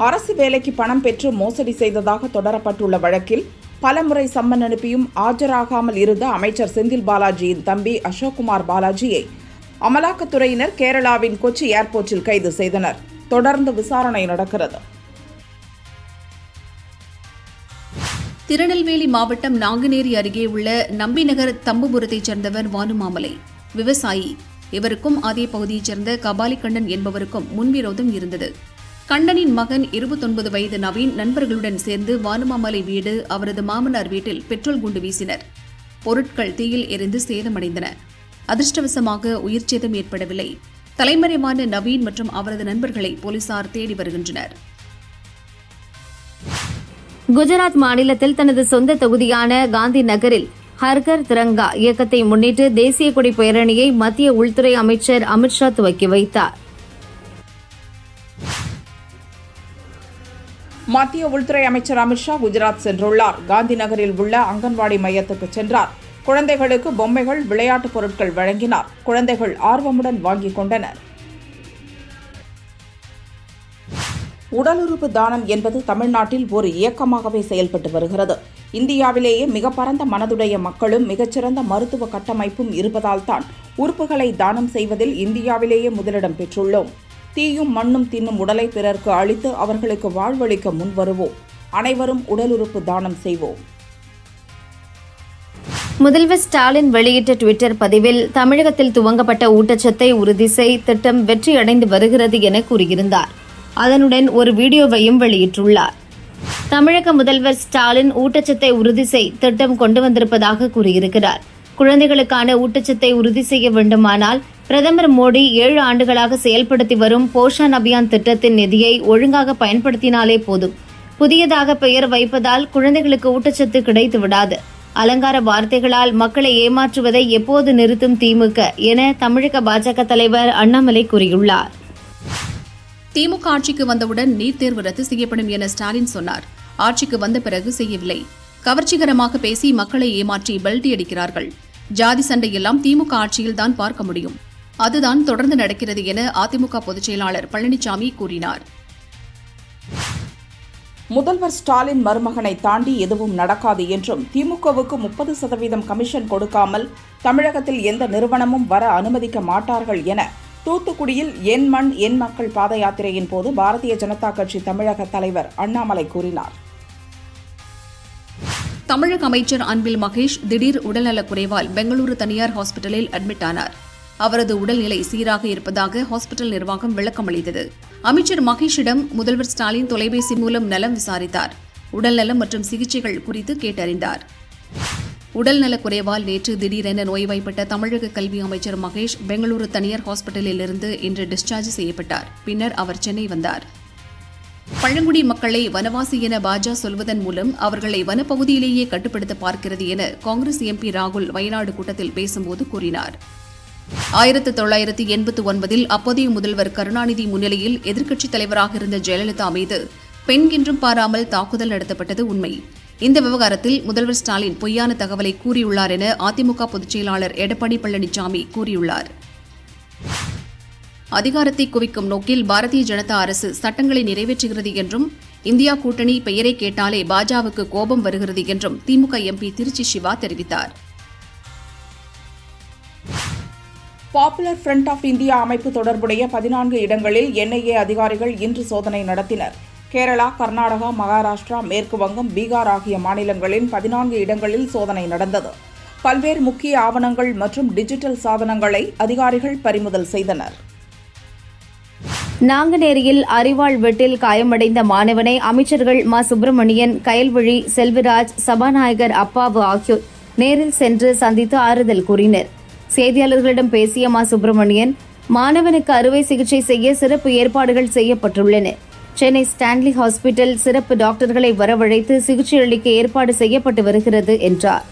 அரசு வேலைக்கு பணம் பெற்று மோசடி செய்ததாக தொடரப்பட்டுள்ள வழக்கில் பலமுறை சம்மன் அனுப்பியும் ஆஜராகாமல் இருந்த அமைச்சர் செந்தில் பாலாஜியின் தம்பி அசோக்குமார் பாலாஜியை அமலாக்கத்துறையினர் கேரளாவின் கொச்சி ஏர்போர்ட்டில் கைது செய்தனர் தொடர்ந்து விசாரணை நடக்கிறது திருநெல்வேலி மாவட்டம் நாங்குநேரி அருகே உள்ள நம்பிநகர் தம்புபுரத்தைச் சேர்ந்தவர் வானுமாமலை விவசாயி இவருக்கும் அதே பகுதியைச் சேர்ந்த கபாலிகண்ணன் என்பவருக்கும் முன்விரோதம் இருந்தது கண்ணனின் மகன் இருபத்தொன்பது வயது நவீன் நண்பர்களுடன் சேர்ந்து வானுமாமலை வீடு அவரது மாமனார் வீட்டில் பெட்ரோல் குண்டு வீசினர் பொருட்கள் தீயில் எரிந்து சேதமடைந்தன அதிர்ஷ்டவசமாக உயிர்ச்சேதம் ஏற்படவில்லை தலைமறைவான நவீன் மற்றும் அவரது நண்பர்களை போலீசார் தேடி வருகின்றனர் குஜராத் மாநிலத்தில் தனது சொந்த தொகுதியான காந்தி நகரில் ஹர்கர் திரங்கா இயக்கத்தை முன்னிட்டு தேசிய கொடி பேரணியை மத்திய உள்துறை அமைச்சர் அமித்ஷா துவக்கி வைத்தார் மத்திய உள்துறை அமைச்சர் அமித்ஷா குஜராத் சென்றுள்ளார் காந்தி நகரில் உள்ள அங்கன்வாடி மையத்துக்கு சென்றார் குழந்தைகளுக்கு பொம்மைகள் விளையாட்டுப் பொருட்கள் வழங்கினார் குழந்தைகள் ஆர்வமுடன் வாங்கிக் கொண்டனர் உடலுறுப்பு தானம் என்பது தமிழ்நாட்டில் ஒரு இயக்கமாகவே செயல்பட்டு வருகிறது இந்தியாவிலேயே மிக பரந்த மனதுடைய மக்களும் மிகச்சிறந்த மருத்துவ கட்டமைப்பும் இருப்பதால்தான் உறுப்புகளை தானம் செய்வதில் இந்தியாவிலேயே முதலிடம் பெற்றுள்ளோம் தீயும் மண்ணும் தின்னும் உடலை பிறர்க்கு அளித்து அவர்களுக்கு வாழ்வளிக்க முன்வருவோம் அனைவரும் உடலுறுப்பு தானம் செய்வோம் முதல்வர் ஸ்டாலின் வெளியிட்ட டுவிட்டர் பதிவில் தமிழகத்தில் துவங்கப்பட்ட ஊட்டச்சத்தை உறுதி செய் திட்டம் வெற்றியடைந்து வருகிறது என கூறியிருந்தார் அதனுடன் ஒரு வீடியோவையும் வெளியிட்டுள்ளார் தமிழக முதல்வர் ஸ்டாலின் ஊட்டச்சத்தை உறுதி செய் திட்டம் கொண்டு வந்திருப்பதாக கூறியிருக்கிறார் குழந்தைகளுக்கான ஊட்டச்சத்தை உறுதி செய்ய வேண்டுமானால் பிரதமர் மோடி ஏழு ஆண்டுகளாக செயல்படுத்தி வரும் போஷான் அபியான் திட்டத்தின் நிதியை ஒழுங்காக பயன்படுத்தினாலே போதும் புதியதாக பெயர் வைப்பதால் குழந்தைகளுக்கு ஊட்டச்சத்து கிடைத்து விடாது அலங்கார வார்த்தைகளால் மக்களை ஏமாற்றுவதை எப்போது நிறுத்தும் திமுக என தமிழக பாஜக தலைவர் அண்ணாமலை கூறியுள்ளார் திமுக ஆட்சிக்கு வந்தவுடன் நீட் தேர்வு ரத்து செய்யப்படும் என ஸ்டாலின் சொன்னார் ஆட்சிக்கு வந்த பிறகு செய்யவில்லை கவர்ச்சிகரமாக பேசி மக்களை ஏமாற்றி பெல்டி அடிக்கிறார்கள் ஜாதி சண்டையெல்லாம் திமுக ஆட்சியில்தான் பார்க்க முடியும் அதுதான் தொடர்ந்து நடக்கிறது என அதிமுக பொதுச் செயலாளர் பழனிசாமி கூறினார் முதல்வர் ஸ்டாலின் மருமகனை தாண்டி எதுவும் நடக்காது என்றும் திமுகவுக்கு முப்பது சதவீதம் கமிஷன் கொடுக்காமல் தமிழகத்தில் எந்த நிறுவனமும் வர அனுமதிக்க மாட்டார்கள் என தூத்துக்குடியில் என் மண் என் மக்கள் பாத யாத்திரையின் போது பாரதிய ஜனதா கட்சி தமிழக தலைவர் அண்ணாமலை கூறினார் தமிழக அமைச்சர் அன்பில் மகேஷ் திடீர் உடல்நலக் குறைவால் பெங்களூரு தனியார் ஹாஸ்பிட்டலில் அட்மிட் ஆனார் அவரது உடல்நிலை சீராக இருப்பதாக ஹாஸ்பிட்டல் நிர்வாகம் விளக்கம் அளித்தது அமைச்சர் மகேஷிடம் முதல்வர் ஸ்டாலின் தொலைபேசி மூலம் நலம் விசாரித்தார் உடல்நலம் மற்றும் சிகிச்சைகள் குறித்து கேட்டறிந்தார் உடல்நலக் குறைவால் நேற்று திடீரென நோய்வாய்ப்பட்ட தமிழக கல்வி அமைச்சர் மகேஷ் பெங்களூரு தனியார் ஹாஸ்பிட்டலில் இருந்து இன்று டிஸ்சார்ஜ் செய்யப்பட்டார் பின்னர் அவர் சென்னை வந்தார் பழங்குடி மக்களை வனவாசி என பாஜக சொல்வதன் மூலம் அவர்களை வனப்பகுதியிலேயே கட்டுப்படுத்த பார்க்கிறது என காங்கிரஸ் எம்பி ராகுல் வயநாடு கூட்டத்தில் பேசும்போது கூறினார் ஆயிரத்து தொள்ளாயிரத்து எண்பத்து ஒன்பதில் அப்போதைய முதல்வர் கருணாநிதி முன்னிலையில் எதிர்க்கட்சித் தலைவராக இருந்த ஜெயலலிதா மீது பெண் என்றும் பாராமல் தாக்குதல் நடத்தப்பட்டது உண்மை இந்த விவகாரத்தில் முதல்வர் ஸ்டாலின் பொய்யான தகவலை கூறியுள்ளார் என அதிமுக பொதுச் செயலாளர் எடப்பாடி பழனிசாமி கூறியுள்ளார் அதிகாரத்தை குவிக்கும் நோக்கில் பாரதிய ஜனதா அரசு சட்டங்களை நிறைவேற்றுகிறது என்றும் இந்தியா கூட்டணி பெயரை கேட்டாலே பாஜகவுக்கு கோபம் வருகிறது என்றும் திமுக எம்பி திருச்சி சிவா தெரிவித்தார் பாப்புலர் ஃப்ரண்ட் ஆஃப் இந்தியா அமைப்பு தொடர்புடைய பதினான்கு இடங்களில் என்ஐஏ அதிகாரிகள் இன்று சோதனை நடத்தினர் கேரளா கர்நாடகா மகாராஷ்டிரா மேற்கு வங்கம் பீகார் ஆகிய மாநிலங்களின் பதினான்கு இடங்களில் சோதனை நடந்தது பல்வேறு முக்கிய ஆவணங்கள் மற்றும் டிஜிட்டல் சாதனங்களை அதிகாரிகள் பறிமுதல் செய்தனர் நாங்குநேரியில் அரிவாள் வெட்டில் காயமடைந்த மாணவனை அமைச்சர்கள் மா சுப்பிரமணியன் கயல்விழி செல்வராஜ் சபாநாயகர் அப்பாவு ஆகியோர் நேரில் சென்று சந்தித்து ஆறுதல் கூறினர் செய்தியாளர்களிடம் பேசிய மா சுப்பிரமணியன் மாணவனுக்கு அறுவை சிகிச்சை செய்ய சிறப்பு ஏற்பாடுகள் செய்யப்பட்டுள்ளன சென்னை ஸ்டான்லி ஹாஸ்பிட்டல் சிறப்பு டாக்டர்களை வரவழைத்து சிகிச்சை அளிக்க ஏற்பாடு செய்யப்பட்டு வருகிறது என்றார்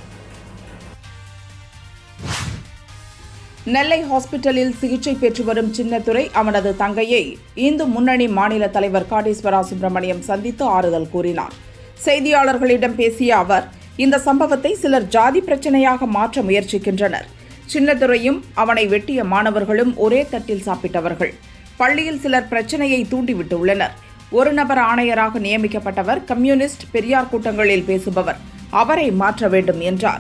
நெல்லை ஹாஸ்பிட்டலில் சிகிச்சை பெற்று வரும் சின்னத்துரை அவனது தங்கையை இந்து முன்னணி மாநில தலைவர் காடீஸ்வரா சுப்பிரமணியம் சந்தித்து ஆறுதல் கூறினார் செய்தியாளர்களிடம் பேசிய அவர் இந்த சம்பவத்தை சிலர் ஜாதி பிரச்சனையாக மாற்ற முயற்சிக்கின்றனர் சின்னத்துரையும் அவனை வெட்டிய மாணவர்களும் ஒரே தட்டில் சாப்பிட்டவர்கள் பள்ளியில் சிலர் பிரச்சனையை தூண்டிவிட்டுள்ளனர் ஒரு நபர் ஆணையராக நியமிக்கப்பட்டவர் கம்யூனிஸ்ட் பெரியார் கூட்டங்களில் பேசுபவர் அவரை மாற்ற வேண்டும் என்றார்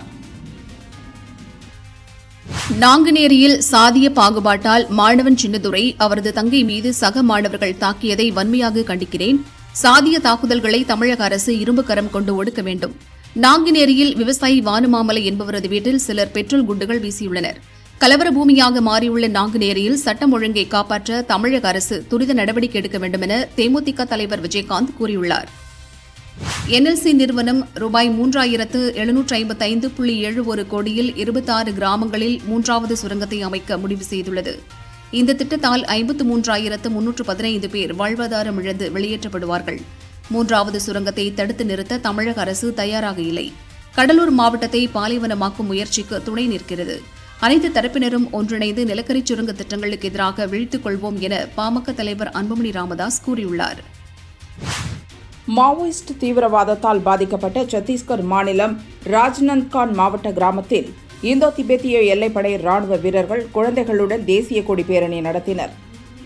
நாங்குநேரியில் சாதிய பாகுபாட்டால் மாணவன் சின்னதுரை அவரது தங்கை மீது சக மாணவர்கள் தாக்கியதை வன்மையாக கண்டிக்கிறேன் சாதிய தாக்குதல்களை தமிழக அரசு இரும்பு கரம் கொண்டு ஒடுக்க வேண்டும் நாங்குநேரியில் விவசாயி வானுமாமலை என்பவரது வீட்டில் சிலர் பெட்ரோல் குண்டுகள் வீசியுள்ளனர் கலவர பூமியாக மாறியுள்ள நாங்குநேரியில் சட்டம் ஒழுங்கை காப்பாற்ற தமிழக அரசு துரித நடவடிக்கை எடுக்க வேண்டும் என தேமுதிக தலைவர் விஜயகாந்த் கூறியுள்ளார் என்எல்சி நிறுவனம் ரூபாய் மூன்றாயிரத்து எழுநூற்று ஐம்பத்தைந்து புள்ளி ஏழு ஒரு கோடியில் இருபத்தாறு கிராமங்களில் மூன்றாவது சுரங்கத்தை அமைக்க முடிவு செய்துள்ளது இந்த திட்டத்தால் ஐம்பத்து மூன்றாயிரத்து முன்னூற்று பதினைந்து பேர் வாழ்வாதாரம் இழந்து வெளியேற்றப்படுவார்கள் மூன்றாவது சுரங்கத்தை தடுத்து நிறுத்த தமிழக அரசு தயாராக இல்லை கடலூர் மாவட்டத்தை பாலைவனமாக்கும் முயற்சிக்கு துணை நிற்கிறது அனைத்து தரப்பினரும் ஒன்றிணைந்து நிலக்கரி சுரங்க திட்டங்களுக்கு எதிராக விழித்துக் கொள்வோம் என பாமக தலைவர் அன்புமணி ராமதாஸ் கூறியுள்ளார் மாவோயிஸ்ட் தீவிரவாதத்தால் பாதிக்கப்பட்ட சத்தீஸ்கர் மாநிலம் ராஜ்நந்த்கான் மாவட்ட கிராமத்தில் இந்தோ திபெத்திய எல்லைப்படை ராணுவ வீரர்கள் குழந்தைகளுடன் தேசிய கொடி பேரணி நடத்தினர்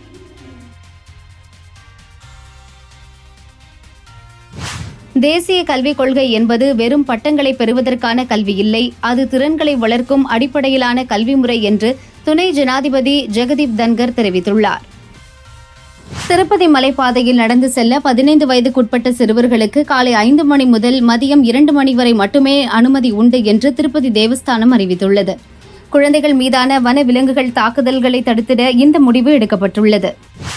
தேசிய கல்விக் கொள்கை என்பது வெறும் பட்டங்களை பெறுவதற்கான கல்வி இல்லை அது திறன்களை வளர்க்கும் அடிப்படையிலான கல்வி முறை என்று துணை ஜனாதிபதி ஜெகதீப் தன்கர் தெரிவித்துள்ளார் திருப்பதி மலைப்பாதையில் நடந்து செல்ல பதினைந்து வயதுக்குட்பட்ட சிறுவர்களுக்கு காலை ஐந்து மணி முதல் மதியம் இரண்டு மணி வரை மட்டுமே அனுமதி உண்டு என்று திருப்பதி தேவஸ்தானம் அறிவித்துள்ளது குழந்தைகள் மீதான வன விலங்குகள் தாக்குதல்களை தடுத்திட இந்த முடிவு எடுக்கப்பட்டுள்ளது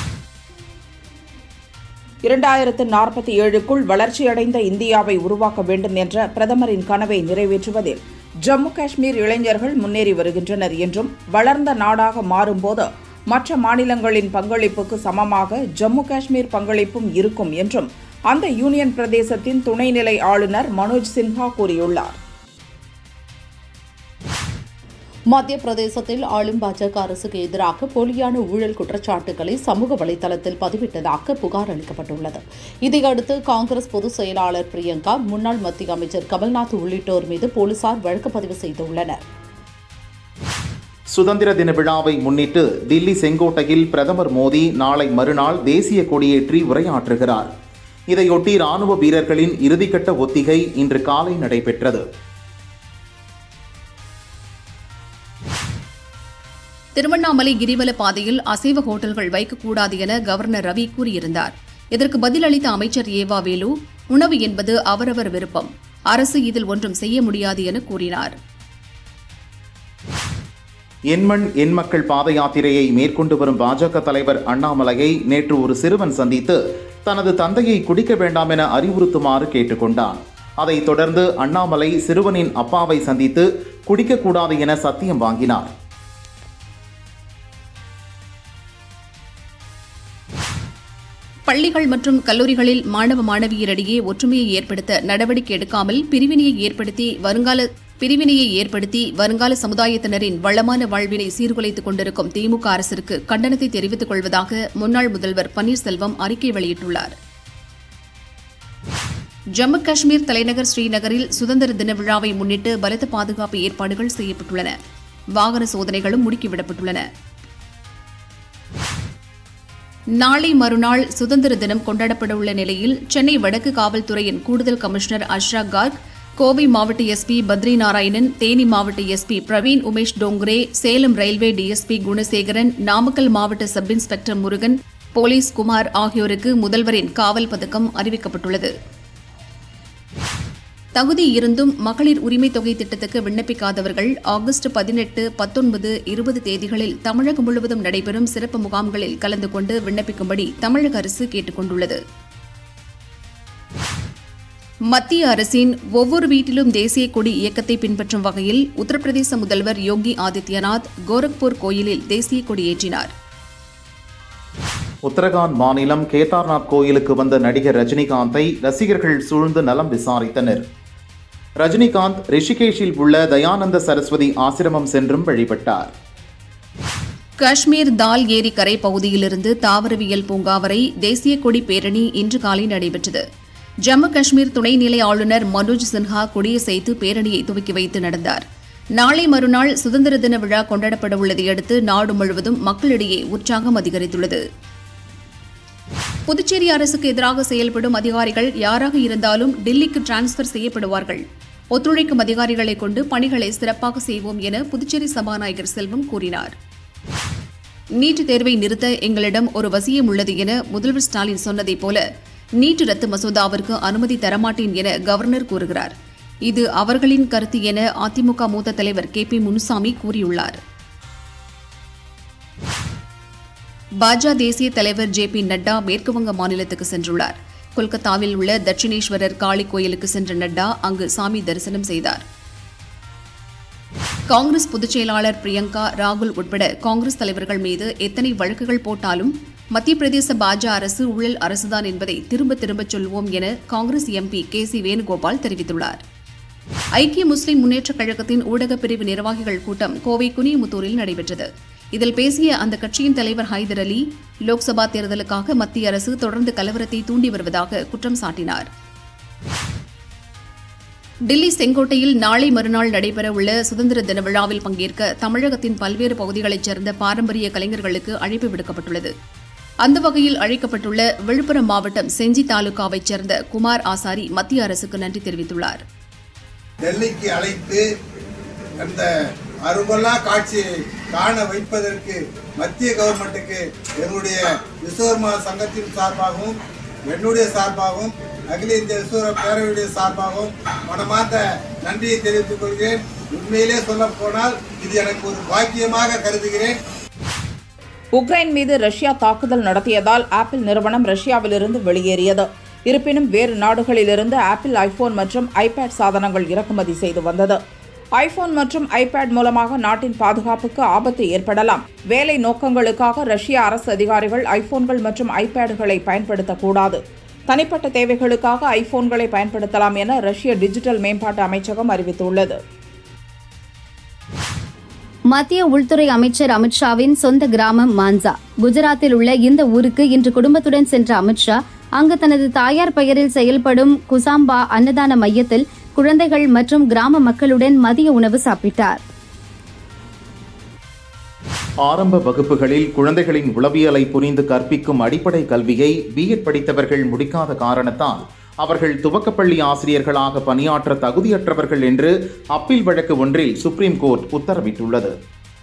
இரண்டாயிரத்து நாற்பத்தி ஏழுக்குள் வளர்ச்சியடைந்த இந்தியாவை உருவாக்க வேண்டும் என்ற பிரதமரின் கனவை நிறைவேற்றுவதில் ஜம்மு காஷ்மீர் இளைஞர்கள் முன்னேறி வருகின்றனர் என்றும் வளர்ந்த நாடாக மாறும்போது மற்ற மாநிலங்களின் பங்களிப்புக்கு சமமாக ஜம்மு காஷ்மீர் பங்களிப்பும் இருக்கும் என்றும் அந்த யூனியன் பிரதேசத்தின் துணைநிலை ஆளுநர் மனோஜ் சின்ஹா கூறியுள்ளார் மத்திய பிரதேசத்தில் ஆளும் பாஜக அரசுக்கு எதிராக போலியான ஊழல் குற்றச்சாட்டுகளை சமூக வலைதளத்தில் பதிவிட்டதாக புகார் அளிக்கப்பட்டுள்ளது இதையடுத்து காங்கிரஸ் பொதுச் செயலாளர் பிரியங்கா முன்னாள் மத்திய அமைச்சர் கமல்நாத் உள்ளிட்டோர் மீது போலீசார் வழக்கு பதிவு செய்துள்ளனர் சுதந்திர தின விழாவை முன்னிட்டு தில்லி செங்கோட்டையில் பிரதமர் மோடி நாளை மறுநாள் தேசிய கொடியேற்றி உரையாற்றுகிறார் இதையொட்டி ராணுவ வீரர்களின் இறுதிக்கட்ட ஒத்திகை இன்று காலை நடைபெற்றது திருவண்ணாமலை கிரிவல பாதையில் அசைவ ஹோட்டல்கள் வைக்கக்கூடாது என கவர்னர் ரவி கூறியிருந்தார் இதற்கு பதிலளித்த அமைச்சர் ஏவா வேலு உணவு என்பது அவரவர் விருப்பம் அரசு இதில் ஒன்றும் செய்ய முடியாது என கூறினார் எண்மண் எண் மக்கள் பாத யாத்திரையை மேற்கொண்டு வரும் பாஜக தலைவர் அண்ணாமலையை நேற்று ஒரு சிறுவன் சந்தித்து தனது தந்தையை குடிக்க வேண்டாம் என அறிவுறுத்துமாறு கேட்டுக்கொண்டான் அதைத் தொடர்ந்து அண்ணாமலை சிறுவனின் அப்பாவை சந்தித்து குடிக்கக்கூடாது என சத்தியம் வாங்கினார் பள்ளிகள் மற்றும் கல்லூரிகளில் மாணவ மாணவியரிடையே ஒற்றுமையை ஏற்படுத்த நடவடிக்கை எடுக்காமல் பிரிவினையை ஏற்படுத்தி வருங்கால பிரிவினையை ஏற்படுத்தி வருங்கால சமுதாயத்தினரின் வளமான வாழ்வினை சீர்குலைத்துக் கொண்டிருக்கும் திமுக அரசிற்கு கண்டனத்தை தெரிவித்துக் கொள்வதாக முன்னாள் முதல்வர் பன்னீர்செல்வம் அறிக்கை வெளியிட்டுள்ளார் ஜம்மு காஷ்மீர் தலைநகர் ஸ்ரீநகரில் சுதந்திர தின விழாவை முன்னிட்டு பலத்த பாதுகாப்பு ஏற்பாடுகள் செய்யப்பட்டுள்ளன வாகன சோதனைகளும் முடுக்கிவிடப்பட்டுள்ளன நாளை மறுநாள் சுதந்திர தினம் கொண்டாடப்பட உள்ள நிலையில் சென்னை வடக்கு காவல்துறையின் கூடுதல் கமிஷனர் அஷ்ரா கார்க் கோவை மாவட்ட எஸ்பி பத்ரி நாராயணன் தேனி மாவட்ட SP Praveen Umesh Dongre Salem railway DSP Gunasekaran Namakkal மாவட்ட sub inspector Murugan police Kumar ஆகியோருக்கு முதல்வரின் காவல் பதக்கம் அறிவிக்கப்பட்டுள்ளது தகுதி இருந்தும் மகளிர் உரிமைத் தொகை திட்டத்துக்கு விண்ணப்பிக்காதவர்கள் ஆகஸ்ட் பதினெட்டு பத்தொன்பது இருபது தேதிகளில் தமிழகம் முழுவதும் நடைபெறும் சிறப்பு முகாம்களில் கலந்து கொண்டு விண்ணப்பிக்கும்படி தமிழக அரசு கேட்டுக் கொண்டுள்ளது மத்திய அரசின் ஒவ்வொரு வீட்டிலும் தேசிய கொடி இயக்கத்தை பின்பற்றும் வகையில் உத்தரப்பிரதேச முதல்வர் யோகி ஆதித்யநாத் கோரக்பூர் கோயிலில் தேசிய கொடி ஏற்றினார் உத்தரகாண்ட் மாநிலம் கேதார்நாத் கோயிலுக்கு வந்த நடிகர் ரஜினிகாந்தை ரசிகர்கள் சூழ்ந்து நலம் விசாரித்தனர் ரஜினிகாந்த் ரிஷிகேஷில் உள்ள தயானந்த சரஸ்வதி ஆசிரமம் சென்றும் வழிபட்டார் காஷ்மீர் தால் ஏரி கரை பகுதியிலிருந்து தாவரவியல் பூங்கா வரை தேசிய கொடி பேரணி இன்று காலை நடைபெற்றது ஜம்மு காஷ்மீர் துணைநிலை ஆளுநர் மனோஜ் சின்ஹா கொடியசைத்து பேரணியை துவக்கி வைத்து நடந்தார் நாளை மறுநாள் சுதந்திர தின விழா கொண்டாடப்பட உள்ளதையடுத்து நாடு முழுவதும் மக்களிடையே உற்சாகம் அதிகரித்துள்ளது புதுச்சேரி அரசுக்கு எதிராக செயல்படும் அதிகாரிகள் யாராக இருந்தாலும் டெல்லிக்கு டிரான்ஸ்பர் செய்யப்படுவார்கள் ஒத்துழைக்கும் அதிகாரிகளை கொண்டு பணிகளை சிறப்பாக செய்வோம் என புதுச்சேரி சபாநாயகர் செல்வம் கூறினார் நீட் தேர்வை நிறுத்த எங்களிடம் ஒரு வசியம் உள்ளது என முதல்வர் ஸ்டாலின் சொன்னதைப் போல நீட் ரத்து மசோதாவிற்கு அனுமதி தரமாட்டேன் என கவர்னர் கூறுகிறார் இது அவர்களின் கருத்து என அதிமுக மூத்த தலைவர் கே பி முனுசாமி கூறியுள்ளார் பாஜ தேசிய தலைவர் ஜே பி நட்டா மேற்குவங்க மாநிலத்துக்கு சென்றுள்ளார் கொல்கத்தாவில் உள்ள தட்சிணேஸ்வரர் காளி கோயிலுக்கு சென்ற நட்டா அங்கு சாமி தரிசனம் செய்தார் காங்கிரஸ் பொதுச் செயலாளர் பிரியங்கா ராகுல் உட்பட காங்கிரஸ் தலைவர்கள் மீது எத்தனை வழக்குகள் போட்டாலும் மத்திய பிரதேச பாஜ அரசு ஊழல் அரசுதான் என்பதை திரும்ப திரும்பச் சொல்வோம் என Congress MP K C Venugopal தெரிவித்துள்ளார் ஐக்கிய முஸ்லிம் முன்னேற்றக் கழகத்தின் ஊடகப் பிரிவு நிர்வாகிகள் கூட்டம் கோவை குனியமுத்தூரில் நடைபெற்றது இதில் பேசிய அந்த கட்சியின் தலைவர் ஹைதர் அலி லோக்சபா தேர்தலுக்காக மத்திய அரசு தொடர்ந்து கலவரத்தை தூண்டி வருவதாக குற்றம் சாட்டினார் டில்லி செங்கோட்டையில் நாளை மறுநாள் நடைபெறவுள்ள சுதந்திர தின விழாவில் பங்கேற்க தமிழகத்தின் பல்வேறு பகுதிகளைச் சேர்ந்த பாரம்பரிய கலைஞர்களுக்கு அழைப்பு விடுக்கப்பட்டுள்ளது அந்த வகையில் அழைக்கப்பட்டுள்ள விழுப்புரம் மாவட்டம் செஞ்சி தாலுகாவைச் சேர்ந்த குமார் ஆசாரி மத்திய அரசுக்கு நன்றி தெரிவித்துள்ளார் டெல்லிக்கு அழைத்து அந்த அருகொல்லா காட்சியை காண வைப்பதற்கு மத்திய கவர்மெண்ட்டுக்கு என்னுடைய விஸ்வகர்மா சங்கத்தின் சார்பாகவும் என்னுடைய சார்பாகவும் அகில இந்திய விஸ்வகர்ம பேரவையுடைய சார்பாகவும் மனமார்ந்த நன்றியை தெரிவித்துக் கொள்கிறேன் உண்மையிலே சொல்ல போனால் இது எனக்கு ஒரு பாக்கியமாக கருதுகிறேன் உக்ரைன் மீது ரஷ்யா தாக்குதல் நடத்தியதால் ஆப்பிள் நிறுவனம் ரஷ்யாவிலிருந்து வெளியேறியது இருப்பினும் வேறு நாடுகளிலிருந்து ஆப்பிள் ஐபோன் மற்றும் ஐபேட் சாதனங்கள் இறக்குமதி செய்து வந்தது ஐபோன் மற்றும் ஐபேட் மூலமாக நாட்டின் பாதுகாப்புக்கு ஆபத்து ஏற்படலாம் வேலை நோக்கங்களுக்காக ரஷ்ய அரசு அதிகாரிகள் ஐபோன்கள் மற்றும் ஐபேடுகளை பயன்படுத்தக்கூடாது தனிப்பட்ட தேவைகளுக்காக ஐபோன்களை பயன்படுத்தலாம் என ரஷ்ய டிஜிட்டல் மேம்பாட்டு அமைச்சகம் அறிவித்துள்ளது மத்திய உள்துறை அமைச்சர் அமித்ஷாவின் சொந்த கிராமம் மான்சா குஜராத்தில் உள்ள இந்த ஊருக்கு இன்று குடும்பத்துடன் சென்ற அமித்ஷா அங்கு தனது தாயார் பெயரில் செயல்படும் குசாம்பா அன்னதான மையத்தில் குழந்தைகள் மற்றும் கிராம மக்களுடன் மதிய உணவு சாப்பிட்டார் ஆரம்ப வகுப்புகளில் குழந்தைகளின் உளவியலை புரிந்து கற்பிக்கும் அடிப்படை கல்வியை பிஎட் படித்தவர்கள் முடிக்காத காரணத்தால் அவர்கள் துவக்கப்பள்ளி ஆசிரியர்களாக பணியாற்ற தகுதியற்றவர்கள் என்று அப்பீல் வழக்கு ஒன்றில் சுப்ரீம் கோர்ட் உத்தரவிட்டுள்ளது